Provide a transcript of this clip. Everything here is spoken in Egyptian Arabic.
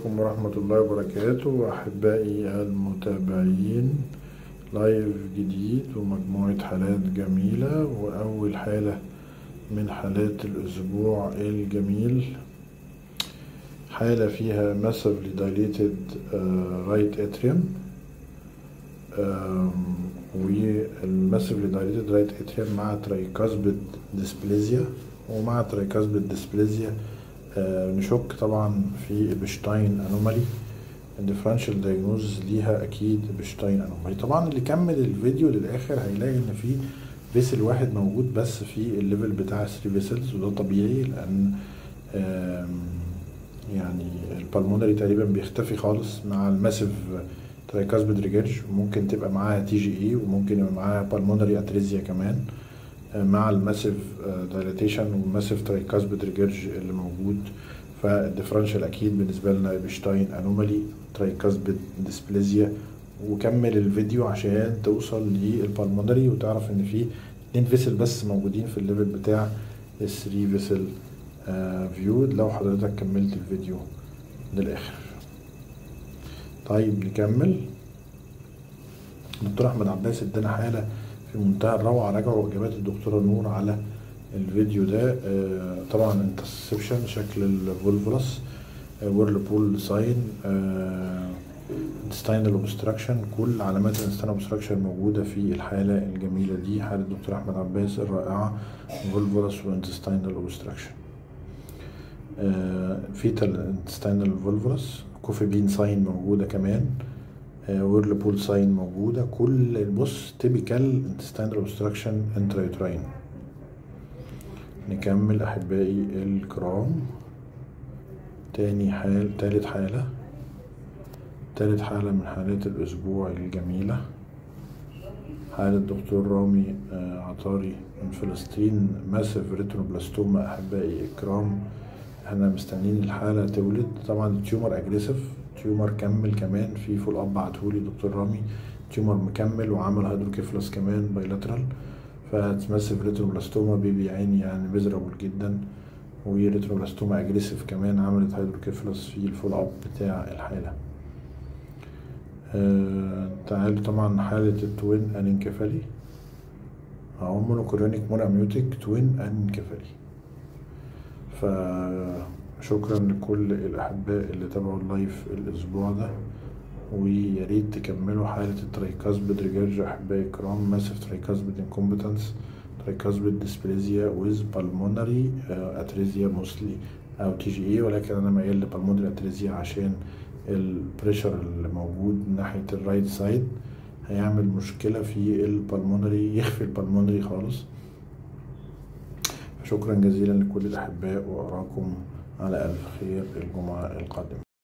عليكم ورحمة الله وبركاته أحبائي المتابعين لايف جديد ومجموعة حالات جميلة وأول حالة من حالات الأسبوع الجميل حالة فيها massively dilated uh, right atrium والmassively dilated right atrium مع tricuspid dysplasia ومع tricuspid dysplasia آه، نشك طبعا في ابشتاين انومالي الديفرنشال دايجنوز ليها اكيد ابشتاين انومالي طبعا اللي كمل الفيديو للاخر هيلاقي ان في فيسل واحد موجود بس في الليفل بتاع 3 فيسلز وده طبيعي لان يعني البلمونري تقريبا بيختفي خالص مع الماسيف ترايكاسبيد ريجيرج ممكن تبقى معاها تي جي اي وممكن يبقى معاها بالمونري اتريزيا كمان مع الماسيف دايلاتيشن والماسيف ترايكاسبيد ريجيرج اللي موجود فالديفرنشال اكيد بالنسبه لنا ايبشتاين انومالي ترايكاسبيد ديسبليزيا وكمل الفيديو عشان توصل للبالمونري وتعرف ان في اتنين فيسل بس موجودين في الليفل بتاع ال 3 فيسل فيو لو حضرتك كملت الفيديو للاخر طيب نكمل دكتور احمد عباس ادانا حاله في منتهى الروعه راجعوا اجابات الدكتوره نور على الفيديو ده آه طبعا انترسبشن شكل الفولفولس ويرلبول ساين انتستينال اوبستراكشن كل علامات الانتستينال اوبستراكشن موجوده في الحاله الجميله دي حاله الدكتور احمد عباس الرائعه فولفولس وانتستينال اوبستراكشن فيتال انتستينال فولفولس كوفي بين ساين موجوده كمان ويرلبول ساين موجوده كل بص تيبيكال انتستينال اوبستراكشن انترايوتراين نكمل احبائي الكرام تاني حال تالت حالة تالت حالة من حالات الأسبوع الجميلة حالة دكتور رامي عطاري من فلسطين ماسيف ريتروبلاستوما أحبائي الكرام احنا مستنيين الحالة تولد طبعا التيومر أجريسيف تيومر كمل كمان في فول أب بعتهولي دكتور رامي تيومر مكمل وعمل هيدروكيفلس كمان بايلاترال فماسيف ريتروبلاستوما بيبي عيني يعني ميزرابل جدا وريتروبلاستوما اجريسيف كمان عملت هيدروكيفلس في الفول اب بتاع الحاله آه تعالوا طبعا حالة التوين انكفالي اهو مونوكورونيك موناميوتيك توين انكفالي فشكرا لكل الاحباء اللي تابعوا اللايف الاسبوع ده ويا ريت تكملوا حالة الترايكاسبيد ريجيرج أحبائي الكرام ماسيف ترايكاسبيد انكومبتنس ترايكاسبيد ديسبليزيا ويز بالمونري اتريزيا موسلي أو تي جي اي ولكن أنا ميال لبالمونري اتريزيا عشان البريشر اللي موجود ناحية الرايت سايد هيعمل مشكلة في البالمونري يخفي البالمونري خالص شكرا جزيلا لكل الأحباء وأراكم على ألف خير الجمعة القادمة